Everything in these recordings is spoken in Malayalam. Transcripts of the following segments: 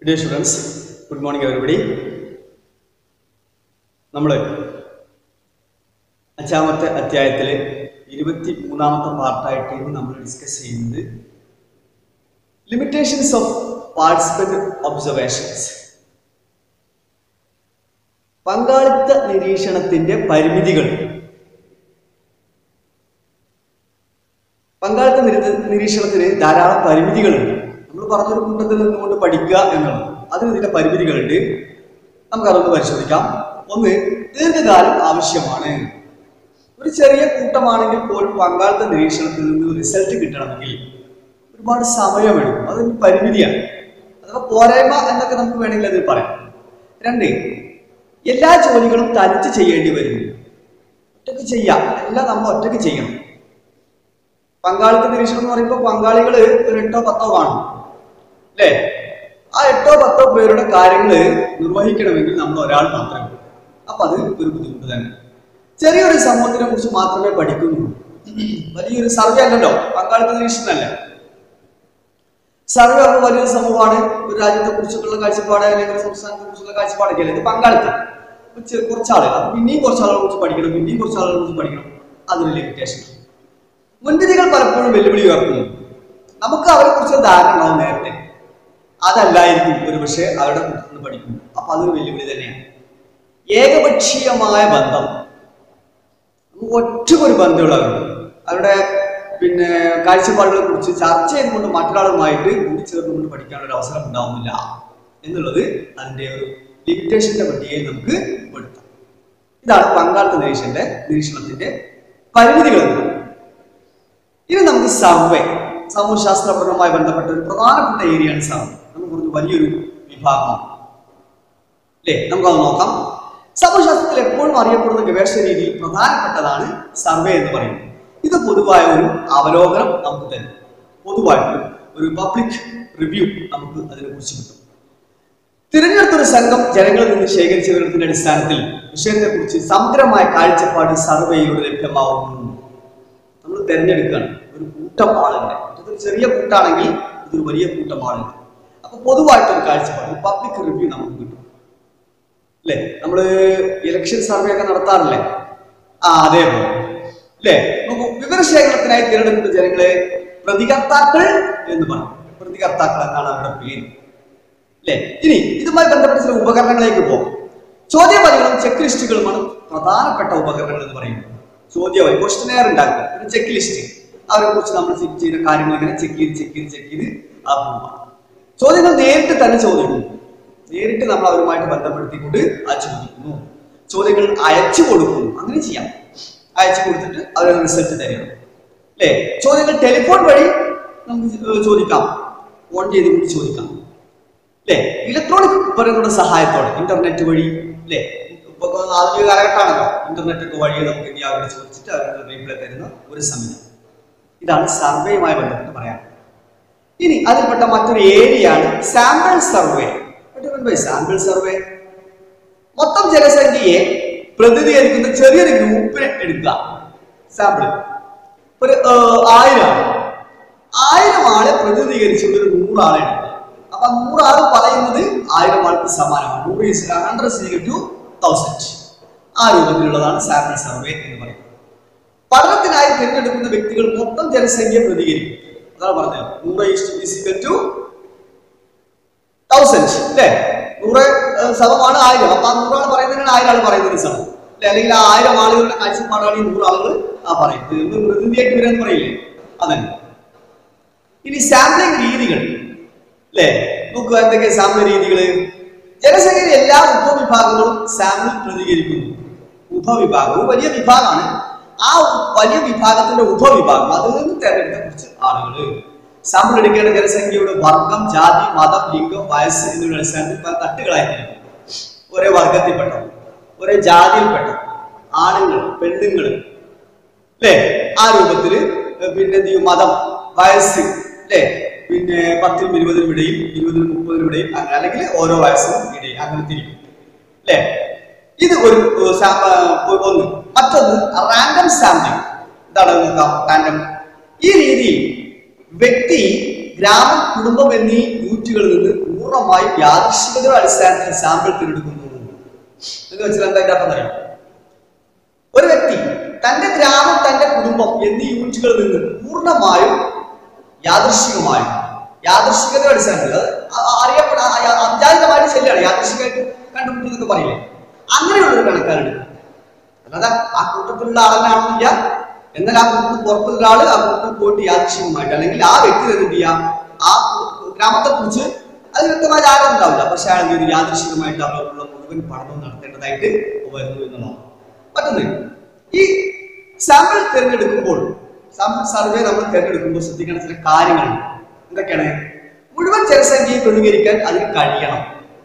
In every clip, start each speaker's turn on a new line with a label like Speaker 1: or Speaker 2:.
Speaker 1: Dear students good morning everybody നമ്മൾ അഞ്ചാമത്തെ അധ്യായത്തിലെ ഇരുപത്തി മൂന്നാമത്തെ പാർട്ടായിട്ട് ഇന്ന് നമ്മൾ ഡിസ്കസ് ചെയ്യുന്നത് ലിമിറ്റേഷൻസ് ഓഫ് പാർട്ടിസിപ്പന്റ് ഒബ്സർവേഷൻസ് പങ്കാളിത്ത നിരീക്ഷണത്തിന്റെ പരിമിതികൾ പങ്കാളിത്ത നിരി- നിരീക്ഷണത്തിന് ധാരാളം പരിമിതികളുണ്ട് നമ്മൾ പറഞ്ഞൊരു കൂട്ടത്തിൽ നിന്നുകൊണ്ട് പഠിക്കുക എന്നുള്ളത് അതിന് ഇതിന്റെ പരിമിതികളുണ്ട് നമുക്കതൊന്ന് പരിശോധിക്കാം ഒന്ന് ദീർഘകാലം ആവശ്യമാണ് ഒരു ചെറിയ കൂട്ടമാണെങ്കിൽ പോലും പങ്കാളിത്ത നിരീക്ഷണത്തിൽ നിന്ന് റിസൾട്ട് കിട്ടണമെങ്കിൽ ഒരുപാട് സമയമെടുക്കും അതൊരു പരിമിതിയാണ് അഥവാ പോരായ്മ എന്നൊക്കെ നമുക്ക് വേണമെങ്കിൽ അതിൽ പറയാം രണ്ട് എല്ലാ ജോലികളും തനിച്ച് ചെയ്യേണ്ടി വരുന്നു ഒറ്റയ്ക്ക് ചെയ്യാം എല്ലാം നമ്മൾ ഒറ്റയ്ക്ക് ചെയ്യണം പങ്കാളിത്ത നിരീക്ഷണം എന്ന് പറയുമ്പോൾ പങ്കാളികൾ ഒരു എട്ടോ പത്തോ കാണും അല്ലേ ആ എട്ടോ പത്തോ പേരുടെ കാര്യങ്ങൾ നിർവഹിക്കണമെങ്കിൽ നമ്മൾ ഒരാൾ മാത്രമേ ഉള്ളൂ അപ്പൊ അത് ഒരു ബുദ്ധിമുട്ട് തന്നെ ചെറിയൊരു സമൂഹത്തിനെ കുറിച്ച് മാത്രമേ പഠിക്കുന്നുള്ളൂ വലിയൊരു സർവേ അല്ലല്ലോ പങ്കാളിത്ത നിരീക്ഷണമല്ല സർവേ ആകുമ്പോൾ വലിയൊരു സമൂഹമാണ് ഒരു രാജ്യത്തെ കുറിച്ചുള്ള കാഴ്ചപ്പാട് അല്ലെങ്കിൽ ഒരു സംസ്ഥാനത്തെ കുറിച്ചുള്ള കാഴ്ചപ്പാടൊക്കെ അല്ലേ ഇത് പങ്കാളിത്തം അപ്പൊ ചെ- കുറച്ച് ആളുകൾ അപ്പൊ പിന്നെയും കുറച്ച് ആളുകളെ കുറിച്ച് പഠിക്കണം പിന്നെയും കുറച്ച് ആളുകളെ കുറിച്ച് പഠിക്കണം അതൊരു ലിമിറ്റേഷൻ മുൻവിധികൾ പലപ്പോഴും വെല്ലുവിളി ഉയർത്തുന്നു നമുക്ക് അവരെ കുറിച്ച് ധാരണ ഉണ്ടാവും നേരത്തെ അതല്ലായിരിക്കും ഒരു പക്ഷേ അവരുടെ കൂട്ടത്തിൽ നിന്ന് പഠിക്കുന്നു അപ്പൊ അതൊരു വെല്ലുവിളി തന്നെയാണ് ഏകപക്ഷീയമായ ബന്ധം നമുക്ക് ഒറ്റക്കൊരു ബന്ധമുള്ളവരുണ്ട് അവരുടെ പിന്നെ കാഴ്ചപ്പാടുകളെ കുറിച്ച് ചർച്ച ചെയ്തുകൊണ്ട് മറ്റൊരാളുമായിട്ട് കൂടിച്ചേർന്നുകൊണ്ട് പഠിക്കാനുള്ള ഒരു അവസരം ഉണ്ടാവുന്നില്ല എന്നുള്ളത് അതിന്റെ ഒരു ലിമിറ്റേഷന്റെ പട്ടികയിൽ നമുക്ക് ഉൾപ്പെടുത്താം ഇതാണ് പങ്കാളിത്ത നിരീക്ഷന്റെ നിരീക്ഷണത്തിന്റെ പരിമിതികൾ എന്ന് പറയുന്നത്. ഇനി നമുക്ക് സർവേ സമൂഹശാസ്ത്രപരവുമായി ബന്ധപ്പെട്ട ഒരു പ്രധാനപ്പെട്ട ഏരിയയാണ് സർവേ നമുക്ക് കുറച്ച് വലിയൊരു വിഭാഗമാണ് അല്ലേ നമുക്കത് നോക്കാം സമൂഹശാസ്ത്രത്തിൽ എപ്പോഴും അറിയപ്പെടുന്ന ഗവേഷണ രീതിയിൽ പ്രധാനപ്പെട്ടതാണ് സർവേ എന്ന് പറയുന്നത് ഇത് പൊതുവായ ഒരു അവലോകനം നമുക്ക് തരും പൊതുവായിട്ട് ഒരു പബ്ലിക് റിവ്യൂ നമുക്ക് അതിനെക്കുറിച്ച് കിട്ടും തിരഞ്ഞെടുത്തൊരു സംഘം ജനങ്ങളിൽ നിന്ന് ശേഖരിച്ച വിവരത്തിന്റെ അടിസ്ഥാനത്തിൽ വിഷയത്തെക്കുറിച്ച് സമഗ്രമായ കാഴ്ചപ്പാട് സർവേയിലൂടെ ലഭ്യമാവുന്നു നമ്മൾ തിരഞ്ഞെടുക്കുകയാണ് ഒരു കൂട്ടം ആളുകളെ ഇതൊരു ചെറിയ കൂട്ടാണെങ്കിൽ ഇതൊരു വലിയ കൂട്ടം ആളുകൾ അപ്പൊ പൊതുവായിട്ടൊരു കാഴ്ചപ്പാട് പബ്ലിക് റിവ്യൂ നമുക്ക് കിട്ടും അല്ലേ നമ്മള് ഇലക്ഷൻ സർവേ ഒക്കെ നടത്താറില്ലേ ആ അതേപോലെ അല്ലേ നമുക്ക് വിവരശേഖരണത്തിനായി തിരഞ്ഞെടുക്കുന്ന ജനങ്ങളെ പ്രതികർത്താക്കൾ എന്ന് പറയും പ്രതികർത്താക്കൾ എന്നാണ് അവരുടെ പേര് അല്ലേ ഇനി ഇതുമായി ബന്ധപ്പെട്ട ചില ഉപകരണങ്ങളിലേക്ക് പോകാം ചോദ്യവലികളും ചെക്ക് ലിസ്റ്റുകളുമാണ് പ്രധാനപ്പെട്ട ഉപകരണങ്ങൾ എന്ന് പറയുന്നത് ചോദ്യവലി ക്വസ്റ്റനെയർ ഉണ്ടാക്കുക ഒരു ചെക്ക് ലിസ്റ്റ് അവരെ കുറിച്ച് നമ്മൾ ചെക്ക് ചെയ്ത കാര്യങ്ങൾ ഇങ്ങനെ ചെക്ക് ചെയ്ത് ചെക്ക് ചെയ്ത് ചെക്ക് ചെയ്ത് ആ പോവാം ചോദ്യങ്ങൾ നേരിട്ട് തന്നെ ചോദിക്കുന്നു നേരിട്ട് നമ്മൾ അവരുമായിട്ട് ബന്ധപ്പെടുത്തിക്കൊണ്ട് ആ ചോദിക്കുന്നു ചോദ്യങ്ങൾ അയച്ചു കൊടുക്കുന്നു അങ്ങനെ ചെയ്യാം അയച്ചു കൊടുത്തിട്ട് അവർ റിസൾട്ട് തരണം അല്ലേ ചോദ്യങ്ങൾ ടെലിഫോൺ വഴി നമുക്ക് ചോദിക്കാം ഫോൺ ചെയ്തുകൊണ്ട് ചോദിക്കാം അല്ലേ ഇലക്ട്രോണിക് ഉപകരണങ്ങളുടെ സഹായത്തോടെ ഇന്റർനെറ്റ് വഴി അല്ലേ ഇപ്പൊ ആധുനിക കാലഘട്ടമാണല്ലോ ഇന്റർനെറ്റ് ഒക്കെ വഴി നമുക്ക് ഇനി അവരോട് ചോദിച്ചിട്ട് അവരുടെ റീപ്ലൈ തരുന്ന ഒരു സംവിധാനം ഇതാണ് സർവേയുമായി ബന്ധപ്പെട്ട് പറയാൻ ഇനി അതിൽപ്പെട്ട മറ്റൊരു ഏരിയയാണ് സാമ്പിൾ സർവേ സാമ്പിൾ സർവേ മൊത്തം ജനസംഖ്യയെ പ്രതിനിധീകരിക്കുന്ന ചെറിയൊരു ഗ്രൂപ്പിനെ എടുക്കുക സാമ്പിൾ ഒരു ഏർ, ആയിരം ആള് ആയിരം ആളെ പ്രതിനിധീകരിച്ചുകൊണ്ട് ഒരു നൂറാളെ എടുക്കുക അപ്പൊ ആ നൂറാള് പറയുന്നത് ആയിരം ആൾക്ക് സമാനമാണ് നൂറ് is hundred equal to thousand ആ രൂപത്തിലുള്ളതാണ് സാമ്പിൾ സർവേ എന്ന് പറയുന്നത് പഠനത്തിനായി തിരഞ്ഞെടുക്കുന്ന വ്യക്തികൾ മൊത്തം ജനസംഖ്യ പ്രതികരിക്കും അതാണ് പറഞ്ഞത് നൂറ് ഈക്വൽ ടു തൗസൻഡ് അല്ലേ നൂറ് ഏഹ്, സമമാണ് ആയിരം അപ്പൊ ആ നൂറാൾ പറയുന്നതിനാണ് ആയിരം ആൾ പറയുന്നത് സമം അല്ലെ അല്ലെങ്കിൽ ആ ആയിരം ആളുകളുടെ കാഴ്ചപ്പാടാണ് ഈ നൂറ് ആളുകൾ ആ പറയുന്നത് എന്ന് പ്രതിനിധിയായിട്ട് വരാന്ന് പറയില്ലേ അതന്നെ ഇനി സാമ്പിളിംഗ് രീതികൾ അല്ലേ നോക്കുക എന്തൊക്കെ സാമ്പിൾ രീതികള് ജനസംഖ്യയിലെ എല്ലാ ഉപവിഭാഗങ്ങളും സാമ്പിൾ പ്രതികരിക്കുന്നു ഉപവിഭാഗം ഒരു വലിയ വിഭാഗമാണ് ആ വലിയ വിഭാഗത്തിന്റെ ഉപവിഭാഗം അതിൽ നിന്ന് തെരഞ്ഞെടുത്ത കുറച്ച് ആളുകൾ സാമ്പിൾ എടുക്കേണ്ട ജനസംഖ്യയുടെ വർഗം ജാതി മതം ലിംഗം വയസ്സ് എന്നിവയുടെ അടിസ്ഥാനത്തിൽ പല തട്ടുകളായി തിരിക്കും ഒരേ വർഗത്തിൽപ്പെട്ട ഒരേ ജാതിയിൽപ്പെട്ട ആണുങ്ങൾ പെണ്ണുങ്ങൾ അല്ലേ ആ രൂപത്തില് പിന്നെ എന്ത് ചെയ്യും മതം വയസ്സ് അല്ലേ പിന്നെ പത്തിനും ഇരുപതിനും ഇടയിൽ ഇരുപതിനും മുപ്പതിനും ഇടയിൽ അങ്ങനെ അല്ലെങ്കിൽ ഓരോ വയസ്സിനും ഇടയിൽ അങ്ങനെ തിരിക്കും അല്ലേ ഇത് ഒരു ഏർ, സാ- ഏർ, ഒന്ന് മറ്റൊന്ന് റാൻഡം സാമ്പിളിംഗ് എന്താണ് നോക്കാം റാൻഡം ഈ രീതിയിൽ വ്യക്തി ഗ്രാമം കുടുംബം എന്നീ യൂണിറ്റുകളിൽ നിന്ന് നൂറ് പൂർണ്ണമായും യാദൃശ്ചികതയുടെ അടിസ്ഥാനത്തിൽ സാമ്പിൾ തിരഞ്ഞെടുക്കുന്നു എന്ന് വെച്ചാൽ എന്താ അതിന്റെ അർത്ഥം അറിയാം ഒരു വ്യക്തി തന്റെ ഗ്രാമം തന്റെ കുടുംബം എന്നീ യൂണിറ്റുകളിൽ നിന്ന് പൂർണ്ണമായും യാദൃശികമായും യാദൃശികതയുടെ അടിസ്ഥാനത്തിൽ അത് അ- അറിയപ്പെടാ അ- അ- അവിചാരിതമായിട്ട് ശരിയാണ് യാദൃശികമായിട്ട് കണ്ടുപിടിക്കുന്നൊക്കെ പറയില്ലേ അങ്ങനെയുള്ളൊരു കണക്കാണ് അല്ലാതെ ആ കൂട്ടത്തിലുള്ള ആളെന്നാണെന്നില്ല എന്നാൽ ആ കൂട്ടത്തിൽ പുറത്തുള്ള ആള് ആ കൂട്ടത്തിൽ പോയിട്ട് യാദൃശികമായിട്ട് അല്ലെങ്കിൽ ആ വ്യക്തി തന്നെ എന്ത് ചെയ്യാം ആ ഗ്രാമത്തെ കുറിച്ച് അത് വ്യക്തമായ ആരും ഉണ്ടാവില്ല പക്ഷെ അയാൾ എന്ത് ചെയ്തു യാദൃശികമായിട്ട് അവരുടെ മുഴുവൻ പഠനവും നടത്തേണ്ടതായിട്ട് വരുന്നു എന്നുള്ളതാണ് മറ്റൊന്ന് ഈ സാമ്പിൾ തിരഞ്ഞെടുക്കുമ്പോൾ സാമ്പിൾ സർവേ നമ്മൾ തിരഞ്ഞെടുക്കുമ്പോൾ ശ്രദ്ധിക്കേണ്ട ചില കാര്യങ്ങളുണ്ട് എന്തൊക്കെയാണ് മുഴുവൻ ജനസംഖ്യയെ പ്രതികരിക്കാൻ അതിന് കഴിയണം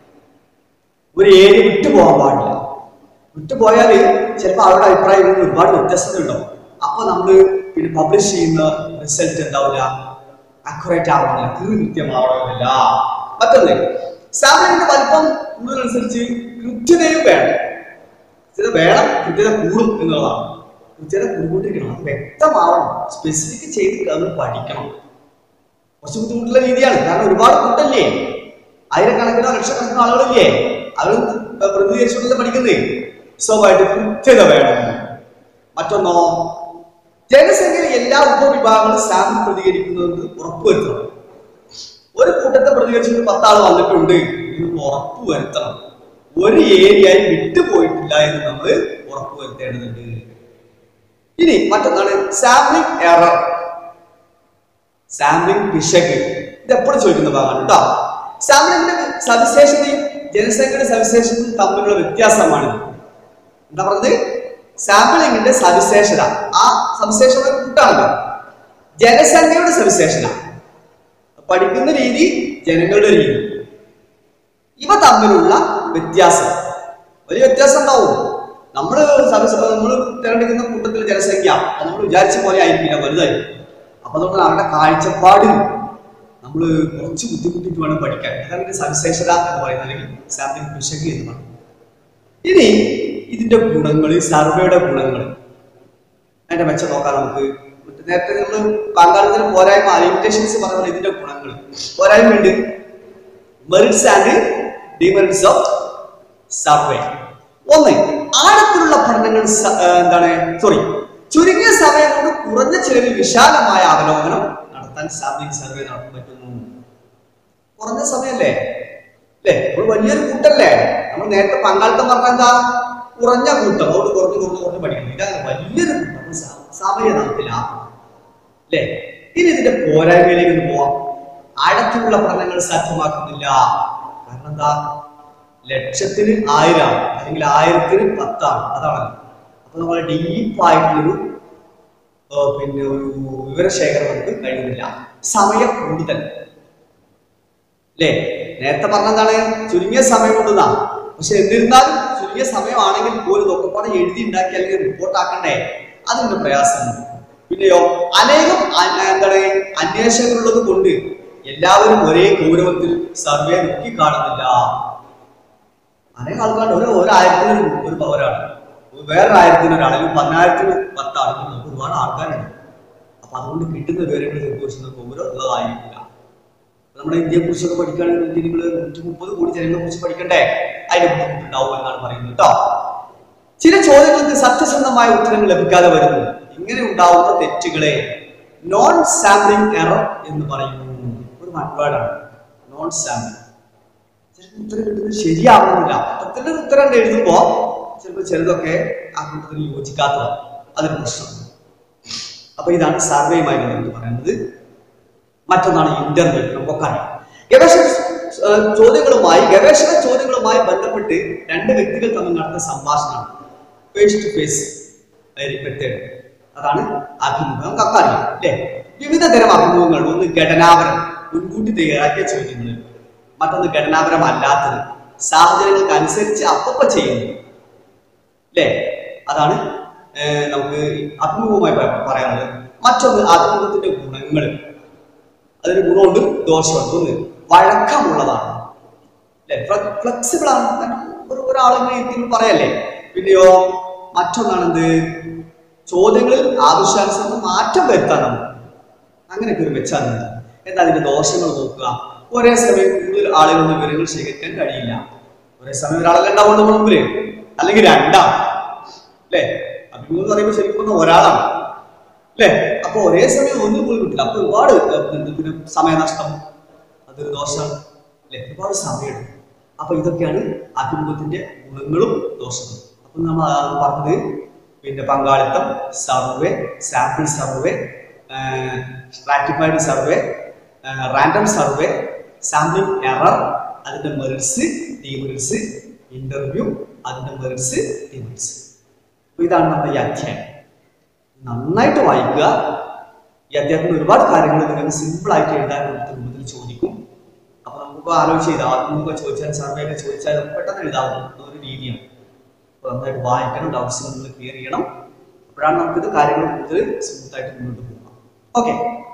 Speaker 1: ഒരു ഏരിയ വിട്ടു പോകാൻ പാടില്ല വിട്ടുപോയാൽ ചിലപ്പോൾ അവരുടെ അഭിപ്രായങ്ങളിൽ ഒരുപാട് വ്യത്യസ്തത ഉണ്ടാവും അപ്പൊ നമ്മൾ പിന്നെ പബ്ലിഷ് ചെയ്യുന്ന റിസൾട്ട് എന്താവില്ല അക്യുറേറ്റ് ആവണമെന്നില്ല കൃത്യമാവണമെന്നില്ല മറ്റൊന്ന് സാമ്പിളിന്റെ വലിപ്പം കൂടുന്നതനുസരിച്ച് കൃത്യതയും വേണം കൃത്യത വേണം കൃത്യത കൂടും എന്നുള്ളതാണ് കൃത്യത കൂടിക്കൊണ്ടിരിക്കണം അത് വ്യക്തമാവണം സ്പെസിഫിക് ചെയ്ത് നമ്മൾ പഠിക്കണം കുറച്ച് ബുദ്ധിമുട്ടുള്ള രീതിയാണ് കാരണം ഒരുപാട് കൂട്ടല്ലേ ആയിരക്കണക്കിനോ ലക്ഷക്കണക്കിനോ ആളുകളില്ലേ അവർ പ്രതികരിച്ചുകൊണ്ടല്ലേ പഠിക്കുന്നേ സ്വാഭാവികമായിട്ട് കൃത്യത വേണം മറ്റൊന്നോ ജനസംഖ്യയിലെ എല്ലാ ഉപവിഭാഗങ്ങളും സാമ്പിൾ പ്രതികരിക്കുന്നത് ഉറപ്പുവരുത്തണം ഒരു കൂട്ടത്തെ പ്രതികരിച്ചിട്ട് പത്താൾ വന്നിട്ടുണ്ട് എന്ന് ഉറപ്പുവരുത്തണം ഒരു ഏരിയയിൽ വിട്ടുപോയിട്ടില്ല എന്ന് നമ്മൾ ഉറപ്പുവരുത്തേണ്ടതുണ്ട് ഇനി മറ്റൊന്നാണ് സാമ്പിളിംഗ് എറർ സാമ്പിളിംഗ് പിശക് ഇത് എപ്പോഴും ചോദിക്കുന്ന ഭാഗമാണ് കേട്ടോ സാമ്പിളിംഗിന്റെ സവിശേഷതയും ജനസംഖ്യയുടെ സവിശേഷതയും തമ്മിലുള്ള വ്യത്യാസമാണ് എന്താ പറഞ്ഞത് സാമ്പിളിംഗിന്റെ സവിശേഷത ആ സവിശേഷത ഒരു കൂട്ടാണല്ലോ ജനസംഖ്യയുടെ സവിശേഷത പഠിക്കുന്ന രീതി ജനങ്ങളുടെ രീതി ഇവ തമ്മിലുള്ള വ്യത്യാസം വലിയ വ്യത്യാസം ഉണ്ടാവും നമ്മൾ നമ്മൾ തിരഞ്ഞെടുക്കുന്ന കൂട്ടത്തിലെ ജനസംഖ്യ നമ്മൾ വിചാരിച്ച പോലെ ആയിരിക്കില്ല വലുതായിരിക്കും അപ്പൊ അതുകൊണ്ട് അവരുടെ കാഴ്ചപ്പാടിൽ നമ്മൾ കുറച്ച് ബുദ്ധിമുട്ടിട്ട് വേണം പഠിക്കാൻ അതാണ് ഇതിന്റെ സവിശേഷത എന്ന് പറയുന്നത് അല്ലെങ്കിൽ സാമ്പിളിംഗ് പിശക് എന്ന് പറയുന്നത് ഇനി ഇതിന്റെ ഗുണങ്ങൾ സർവേയുടെ ഗുണങ്ങൾ അതിന്റെ മെച്ചം നോക്കാം നമുക്ക് മറ്റേ നേരത്തെ നമ്മൾ പങ്കാളിത്തത്തിന് പോരായ്മ ലിമിറ്റേഷൻസ് പറഞ്ഞ പോലെ ഇതിന്റെ ഗുണങ്ങൾ പോരായ്മ ഉണ്ട് merits and demerits of survey ഒന്ന് ആഴത്തിലുള്ള പഠനങ്ങൾ സ- ഏർ എന്താണ് സോറി ചുരുങ്ങിയ സമയം കൊണ്ട് കുറഞ്ഞ ചെലവിൽ വിശാലമായ അവലോകനം നടത്താൻ സാമ്പിളിംഗ് സർവേ നടത്താൻ പറ്റുന്നു കുറഞ്ഞ സമയല്ലേ അല്ലേ ഒരു വലിയൊരു കൂട്ടല്ലേ നമ്മൾ നേരത്തെ പങ്കാളിത്തം പറഞ്ഞ എന്താ കുറഞ്ഞ കൂട്ടം അതുകൊണ്ട് കുറഞ്ഞ് കുറഞ്ഞ് കുറഞ്ഞ് പഠിക്കണം ഇതാണ് വലിയൊരു കൂട്ടം നമ്മൾ സ- സമയം നമുക്ക് ലാഭം അല്ലേ ഇനി ഇതിന്റെ പോരായ്മയിലേക്ക് ഒന്ന് പോവാം ആഴത്തിലുള്ള പഠനങ്ങൾ സാധ്യമാക്കുന്നില്ല കാരണം എന്താ ലക്ഷത്തിന് ആയിരം അല്ലെങ്കിൽ ആയിരത്തിന് പത്താണ് അതാണല്ലോ അപ്പൊ നമ്മൾ ഡീപ്പായിട്ടുള്ളൊരു ഏർ പിന്നെ ഒരു വിവരശേഖരം നമുക്ക് കഴിയുന്നില്ല സമയം കൂടുതൽ അല്ലേ നേരത്തെ പറഞ്ഞതാണ് ചുരുങ്ങിയ സമയം കൊണ്ടുതാ പക്ഷെ എന്നിരുന്നാലും ചുരുങ്ങിയ സമയമാണെങ്കിൽ പോലും ഇതൊക്കെ പാടെ എഴുതി ഉണ്ടാക്കി അല്ലെങ്കിൽ റിപ്പോർട്ട് ആക്കണ്ടേ അതിന്റെ പ്രയാസമുണ്ട് പിന്നെയോ അനേകം അ- എന്താണ് അന്വേഷകരുള്ളത് കൊണ്ട് എല്ലാവരും ഒരേ ഗൗരവത്തിൽ സർവേ നോക്കി കാണുന്നില്ല അനേകം ആൾക്കാർ ഒരു ഒരായിരത്തിന് ഒരു- ഒരു ഒരാൾ വേറൊരു ആയിരത്തിന് ഒരാൾ അല്ലെങ്കിൽ പതിനായിരത്തിന് പത്താൾ നമുക്ക് ഒരുപാട് ആൾക്കാരുണ്ട് അപ്പൊ അതുകൊണ്ട് കിട്ടുന്ന വിവരങ്ങൾ കുറിച്ച് ഗൗരവം ഉള്ളതായിരിക്കില്ല നമ്മുടെ ഇന്ത്യയെ കുറിച്ചൊക്കെ പഠിക്കുകയാണെങ്കിൽ നിങ്ങൾ നൂറ്റി മുപ്പത് കോടി ജനങ്ങളെ കുറിച്ച് പഠിക്കണ്ടേ അതിന്റെ ബുദ്ധിമുട്ടുണ്ടാവും എന്നാണ് പറയുന്നത് കേട്ടോ ചില ചോദ്യങ്ങൾക്ക് സത്യസന്ധമായ ഉത്തരങ്ങൾ ലഭിക്കാതെ വരുന്നു ഇങ്ങനെ ഉണ്ടാവുന്ന തെറ്റുകളെ നോൺ സാമ്പിളിംഗ് എറർ എന്ന് പറയുന്നു ഒരു മൺവേർഡാണ് നോൺ സാമ്പിളിംഗ് ചിലപ്പോൾ ഉത്തരം കിട്ടുന്നത് ശരിയാവണമെന്നില്ല പത്തിൻ്റെ ഉത്തരം എഴുതുമ്പോൾ ചിലപ്പോൾ ചിലതൊക്കെ ആ കൂട്ടത്തിൽ യോജിക്കാത്തതാണ് അതൊരു പ്രശ്നമാണ് അപ്പൊ ഇതാണ് സർവേയുമായി ബന്ധപ്പെട്ട് പറയുന്നത് മറ്റൊന്നാണ് ഇന്റർവ്യൂ നമുക്കൊക്കെ അറിയാം ഗവേഷണ ഏർ, ചോദ്യങ്ങളുമായി ഗവേഷണ ചോദ്യങ്ങളുമായി ബന്ധപ്പെട്ട് രണ്ട് വ്യക്തികൾ തമ്മിൽ നടത്തുന്ന സംഭാഷണമാണ് ഫേസ് ടു ഫേസ് മെത്തേഡ് അതാണ് അഭിമുഖം നമുക്കൊക്കെ അറിയാം അല്ലേ വിവിധ തരം അഭിമുഖങ്ങൾ ഒന്ന് ഘടനാപരം മുൻകൂട്ടി തയ്യാറാക്കിയ ചോദ്യങ്ങൾ മറ്റൊന്ന് ഘടനാപരമല്ലാത്തത് സാഹചര്യങ്ങൾക്ക് അനുസരിച്ച് അപ്പപ്പ ചെയ്യുന്നത് അല്ലേ അതാണ് ഏർ, നമുക്ക് അഭിമുഖമായി പ- പറയാനുള്ളത് മറ്റൊന്ന് അഭിമുഖത്തിന്റെ ഗുണങ്ങൾ അതിന് ഗുണമുണ്ട് ദോഷമുണ്ട് ഒന്ന് വഴക്കമുള്ളതാണ് അല്ലെ ഫ്ലെക്സിബിൾ ആണ് കാരണം ഒരു ഒരാളിങ്ങനെ എത്തി പറയല്ലേ പിന്നെയോ മറ്റൊന്നാണ് എന്ത് ചോദ്യങ്ങളിൽ ആവശ്യാനുസരണം മാറ്റം വരുത്താൻ നമുക്ക് അങ്ങനെയൊക്കെ ഒരു വെച്ചാൽ മതി എന്താ അതിന്റെ ദോഷങ്ങൾ നോക്കുക ഒരേ സമയം കൂടുതൽ ആളുകളുടെ വിവരങ്ങൾ ശേഖരിക്കാൻ കഴിയില്ല ഒരേ സമയം ഒരാളെ ഉണ്ടാവുള്ളൂ മുമ്പില് അല്ലെങ്കിൽ രണ്ടാം അല്ലേ അഭിമുഖം എന്ന് പറയുമ്പോൾ ശരിക്കും പറഞ്ഞാൽ ഒരാളാണ് അല്ലേ അപ്പൊ ഒരേ സമയം ഒന്നും പോലും കിട്ടില്ല അപ്പൊ ഒരുപാട് ഏർ, പിന്നെ സമയനഷ്ടം അതൊരു ദോഷം അല്ലെ ഒരുപാട് സമയമെടുക്കും അപ്പൊ ഇതൊക്കെയാണ് അഭിമുഖത്തിന്റെ ഗുണങ്ങളും ദോഷങ്ങളും അപ്പൊ നമ്മൾ ആ പറഞ്ഞത് പിന്നെ പങ്കാളിത്തം survey sample survey stratified survey random survey sample error അതിന്റെ മെറിറ്റ്സ് ഡിമെറിറ്റ്സ് ഇന്റർവ്യൂ അതിന്റെ മെറിറ്റ്സ് ഡിമെറിറ്റ്സ് അപ്പൊ ഇതാണ് നമ്മുടെ ഈ അധ്യായം നന്നായിട്ട് വായിക്കുക ഈ അധ്യായത്തിന് ഒരുപാട് കാര്യങ്ങൾ നിങ്ങൾക്ക് സിമ്പിൾ ആയിട്ട് എഴുതാൻ നമുക്ക് രൂപത്തിൽ ചോദിക്കും അപ്പൊ നമുക്ക് ആലോചിച്ച് ചെയ്താൽ ആത്മീയ ചോദിച്ചാൽ സർവേ ഒക്കെ ചോദിച്ചാൽ നമുക്ക് പെട്ടെന്ന് എഴുതാവുന്ന ഒരു രീതിയാണ് അപ്പൊ നന്നായിട്ട് വായിക്കണം ഡൗട്ട്സ് നമ്മൾ ക്ലിയർ ചെയ്യണം അപ്പോഴാണ് നമുക്കിത് കാര്യങ്ങൾ കൂടുതൽ സ്മൂത്ത് ആയിട്ട് മുന്നോട്ട് പോകാം ഓക്കെ